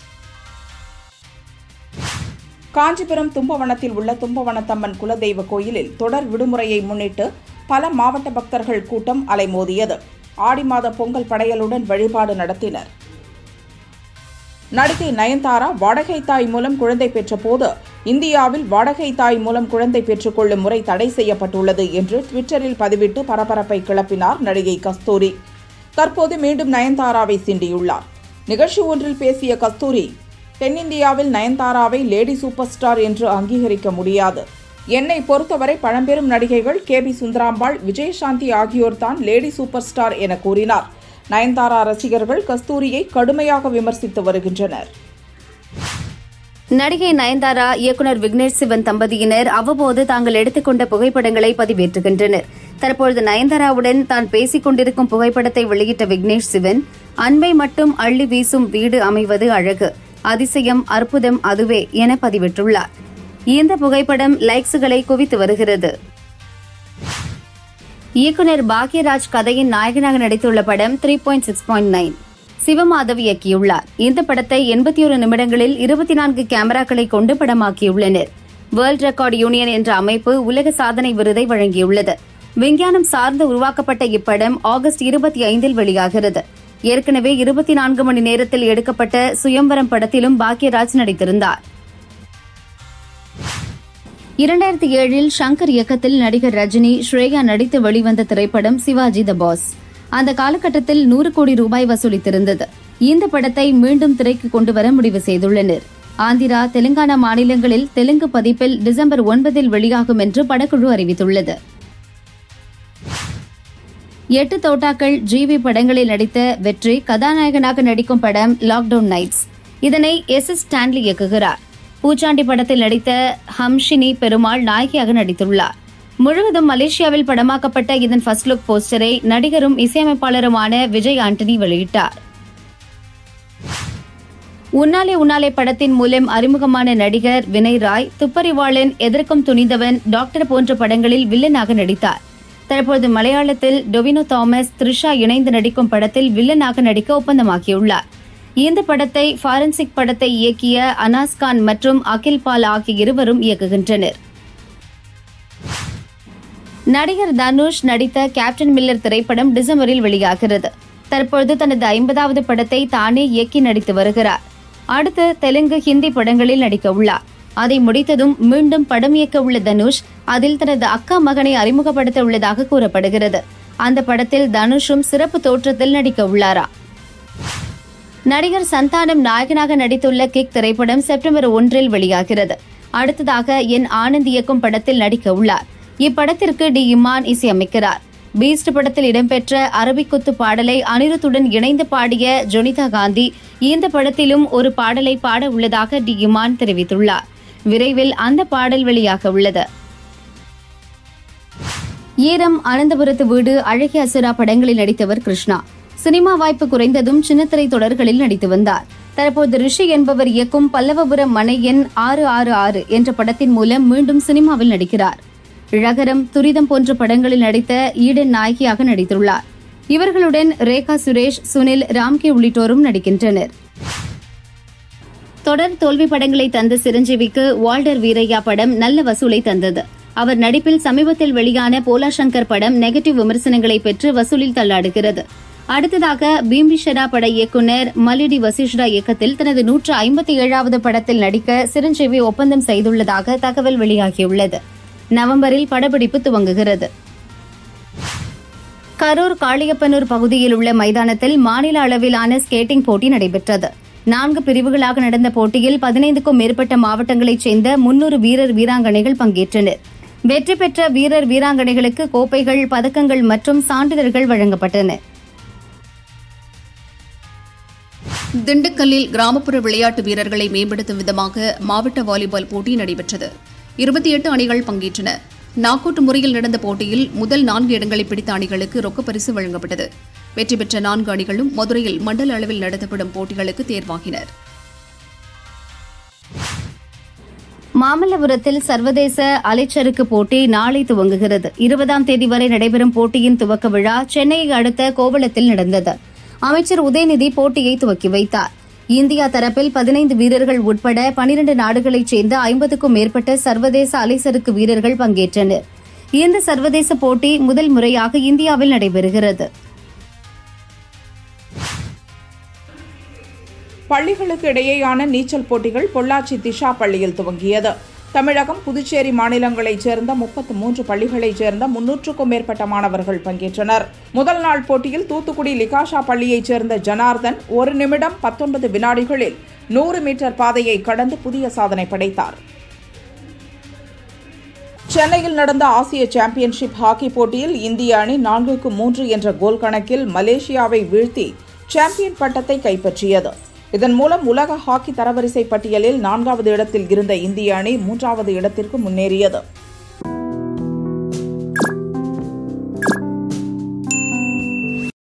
காஞ்சிபுரம் தும்பவனத்தில் உள்ள தும்பவனத்தம்மன் குலதெய்வ கோயிலில் தொடர் விடுமுறையை முன்னிட்டு பல மாவட்ட பக்தர்கள் கூட்டம் அலைமோதியது ஆடி மாத பொங்கல் படையலுடன் வழிபாடு நடத்தினர் நடிகை நயன்தாரா வாடகை தாய் மூலம் குழந்தை பெற்றபோது இந்தியாவில் வாடகை தாய் மூலம் குழந்தை பெற்றுக்கொள்ளும் முறை தடை செய்யப்பட்டுள்ளது என்று ட்விட்டரில் பதிவிட்டு பரபரப்பை கிளப்பினார் நடிகை கஸ்தூரி தற்போது மீண்டும் நயன்தாராவை சீண்டியுள்ளார் நிகழ்ச்சி ஒன்றில் பேசிய கஸ்தூரி தென்னிந்தியாவில் நயன்தாராவை லேடி சூப்பர் ஸ்டார் என்று அங்கீகரிக்க முடியாது என்னை பொறுத்தவரை பழம்பெரும் நடிகைகள் கே பி சுந்தராம்பாள் விஜயசாந்தி ஆகியோர் தான் லேடி சூப்பர் ஸ்டார் என கூறினார் நயன்தாரா ரசிகர்கள் கஸ்தூரியை கடுமையாக விமர்சித்து வருகின்றனர் நடிகை நயன்தாரா இயக்குனர் விக்னேஷ் சிவன் தம்பதியினர் அவ்வப்போது தாங்கள் எடுத்துக்கொண்ட புகைப்படங்களை பதிவேற்றுகின்றனர் தற்பொழுது நயன்தாராவுடன் தான் பேசிக் கொண்டிருக்கும் புகைப்படத்தை வெளியிட்ட விக்னேஷ் சிவன் அன்பை மட்டும் அள்ளி வீசும் வீடு அமைவது அழகு அதிசயம் அற்புதம் அதுவே என பதிவிட்டுள்ளார் இந்த புகைப்படம் லைக்ஸுகளை குவித்து வருகிறது இயக்குனர் பாக்யராஜ் கதையின் நாயகனாக நடித்துள்ள படம் three point six point nine Sivamadhav இயக்கியுள்ளார் இந்த படத்தை எண்பத்தி ஒரு நிமிடங்களில் இருபத்தி நான்கு கேமராக்களை கொண்டு படமாக்கியுள்ளனர் வேர்ல்ட் ரெக்கார்ட் யூனியன் என்ற அமைப்பு உலக சாதனை விருதை வழங்கியுள்ளது விஞ்ஞானம் சார்ந்து உருவாக்கப்பட்ட இப்படம் ஆகஸ்ட் இருபத்தி ஐந்தில் வெளியாகிறது ஏற்கனவே இருபத்தி நான்கு மணி நேரத்தில் எடுக்கப்பட்ட சுயம்வரம் படத்திலும் பாக்யராஜ் நடித்திருந்தார் இரண்டாயிரத்தி ஏழில் ஷங்கர் இயக்கத்தில் நடிகர் ரஜினி ஸ்ரேயா நடித்து வெளிவந்த திரைப்படம் சிவாஜி த பாஸ் அந்த காலகட்டத்தில் நூறு கோடி ரூபாய் வசூலித்திருந்தது இந்த படத்தை மீண்டும் திரைக்கு கொண்டு வர முடிவு செய்துள்ளனர் ஆந்திரா தெலுங்கானா மாநிலங்களில் தெலுங்கு பதிப்பில் டிசம்பர் ஒன்பதில் வெளியாகும் என்று படக்குழு அறிவித்துள்ளது எட்டு தோட்டாக்கள் ஜிவி படங்களில் நடித்த வெற்றி கதாநாயகனாக நடிக்கும் படம் லாக்டவுன் நைட்ஸ் இதனை எஸ் எஸ் ஸ்டான்லி இயக்குகிறார் பூச்சாண்டி படத்தில் நடித்த ஹம்ஷினி பெருமாள் நாயகியாக நடித்துள்ளார் முழுவதும் மலேசியாவில் படமாக்கப்பட்ட இதன் ஃபர்ஸ்ட் லுக் போஸ்டரை நடிகரும் இசையமைப்பாளருமான விஜய் ஆண்டனி வெளியிட்டார் உன்னாலே உன்னாலே படத்தின் மூலம் அறிமுகமான நடிகர் வினய் ராய் துப்பறிவாளன் எதிர்க்கும் துணிந்தவன் டாக்டர் போன்ற படங்களில் வில்லனாக நடித்தார் தற்போது மலையாளத்தில் டொவினோ தாமஸ் த்ரிஷா இணைந்து நடிக்கும் படத்தில் வில்லனாக நடிக்க ஒப்பந்தமாக்கியுள்ளார் இந்த படத்தை ஃபாரன்சிக் படத்தை இயக்கிய அனாஸ் கான் மற்றும் அகில் பால் ஆகிய இருவரும் இயக்குகின்றனர் நடிகர் தனுஷ் நடித்த கேப்டன் மில்லர் திரைப்படம் டிசம்பரில் வெளியாகிறது தற்பொழுது தனது ஐம்பதாவது படத்தை தானே இயக்கி நடித்து வருகிறார் அடுத்து தெலுங்கு ஹிந்தி படங்களில் நடிக்க உள்ளார் அதை முடித்ததும் மீண்டும் படம் இயக்க உள்ள தனுஷ் அதில் தனது அக்கா மகனை அறிமுகப்படுத்த உள்ளதாக கூறப்படுகிறது அந்த படத்தில் தனுஷும் சிறப்பு தோற்றத்தில் நடிக்க உள்ளாரா நடிகர் சந்தானம் நாயகனாக நடித்துள்ள கிக் திரைப்படம் செப்டம்பர் ஒன்றில் வெளியாகிறது அடுத்ததாக என் ஆனந்த் இயக்கும் படத்தில் நடிக்க உள்ளார் இப்படத்திற்கு டி இமான் இசையமைக்கிறார் பீஸ்ட் படத்தில் இடம்பெற்ற அரபிக்குத்து பாடலை அனிருத்துடன் இணைந்து பாடிய ஜொனிதா காந்தி இந்த படத்திலும் ஒரு பாடலை பாட உள்ளதாக டி இமான் தெரிவித்துள்ளார் விரைவில் அந்த பாடல் வெளியாக உள்ளது ஈரம் அனந்தபுரத்து வீடு அழகிய அசுரா படங்களில் நடித்தவர் கிருஷ்ணா சினிமா வாய்ப்பு குறைந்ததும் சின்னத்திரை தொடர்களில் நடித்து வந்தார் தற்போது ரிஷி என்பவர் இயக்கும் பல்லவபுரம் மனை எண் ஆறு ஆறு ஆறு என்ற படத்தின் மூலம் மீண்டும் சினிமாவில் நடிக்கிறார் ழகரம் துரிதம் போன்ற படங்களில் நடித்த ஈடன் நாயகியாக நடித்துள்ளார் இவர்களுடன் ரேகா சுரேஷ் சுனில் ராம்கே உள்ளிட்டோரும் நடிக்கின்றனர் தொடர் தோல்வி படங்களை தந்த சிரஞ்சீவிக்கு வால்டர் வீரையா படம் நல்ல வசூலை தந்தது அவர் நடிப்பில் சமீபத்தில் வெளியான போலா சங்கர் படம் நெகட்டிவ் விமர்சனங்களை பெற்று வசூலில் தள்ளாடுகிறது அடுத்ததாக பீம்பிஷரா பட இயக்குனர் மலிடி வசிஷ்டா இயக்கத்தில் தனது நூற்று ஐம்பத்தி ஏழாவது படத்தில் நடிக்க சிரஞ்சீவி ஒப்பந்தம் செய்துள்ளதாக தகவல் வெளியாகியுள்ளது நவம்பரில் படப்பிடிப்பு துவங்குகிறது கரூர் காளியப்பனூர் பகுதியில் உள்ள மைதானத்தில் மாநில அளவிலான ஸ்கேட்டிங் போட்டி நடைபெற்றது நான்கு பிரிவுகளாக நடந்த போட்டியில் பதினைந்துக்கும் மேற்பட்ட மாவட்டங்களைச் சேர்ந்த முன்னூறு வீரர் வீராங்கனைகள் பங்கேற்றனர் வெற்றி பெற்ற வீரர் வீராங்கனைகளுக்கு கோப்பைகள் பதக்கங்கள் மற்றும் சான்றிதழ்கள் வழங்கப்பட்டன திண்டுக்கல்லில் கிராமப்புற விளையாட்டு வீரர்களை மேம்படுத்தும் விதமாக மாவட்ட வாலிபால் போட்டி நடைபெற்றது இருபத்தி எட்டு அணிகள் பங்கேற்றன நாக்கூட்டு முறையில் நடந்த போட்டியில் முதல் நான்கு இடங்களை பிடித்த அணிகளுக்கு ரொக்கப் பரிசு வழங்கப்பட்டது வெற்றி பெற்ற நான்கு அணிகளும் மதுரையில் மண்டல அளவில் நடத்தப்படும் போட்டிகளுக்கு தேர்வாகினர் மாமல்லபுரத்தில் சர்வதேச அலைச்சறுக்கு போட்டி நாளை துவங்குகிறது இருபதாம் தேதி வரை நடைபெறும் போட்டியின் துவக்க விழா சென்னையை அடுத்த கோவளத்தில் நடந்தது அமைச்சர் உதயநிதி போட்டியை துவக்கி வைத்தார் இந்தியா தரப்பில் பதினைந்து வீரர்கள் உட்பட பனிரண்டு நாடுகளைச் சேர்ந்த ஐம்பதுக்கும் மேற்பட்ட சர்வதேச அலைசறுக்கு வீரர்கள் பங்கேற்றனர் இந்த சர்வதேச போட்டி முதல் முறையாக இந்தியாவில் நடைபெறுகிறது பள்ளிகளுக்கு இடையேயான நீச்சல் போட்டிகள் பொள்ளாச்சி திஷா பள்ளியில் துவங்கியது தமிழகம் புதுச்சேரி மாநிலங்களைச் சேர்ந்த முப்பத்து மூன்று பள்ளிகளைச் சேர்ந்த முன்னூற்றுக்கும் மேற்பட்ட மாணவர்கள் பங்கேற்றனர் முதல் நாள் போட்டியில் தூத்துக்குடி லிகாஷா பள்ளியைச் சேர்ந்த ஜனார்தன் ஒரு நிமிடம் பத்தொன்பது வினாடிகளில் நூறு மீட்டர் பாதையை கடந்து புதிய சாதனை படைத்தார் சென்னையில் நடந்த ஆசிய சாம்பியன்ஷிப் ஹாக்கி போட்டியில் இந்திய அணி நான்குக்கு மூன்று என்ற கோல் கணக்கில் மலேசியாவை வீழ்த்தி சாம்பியன் பட்டத்தை கைப்பற்றியது இதன் மூலம் உலக ஹாக்கி தரவரிசை பட்டியலில் நான்காவது இடத்தில் இருந்த இந்திய அணி மூன்றாவது இடத்திற்கு முன்னேறியது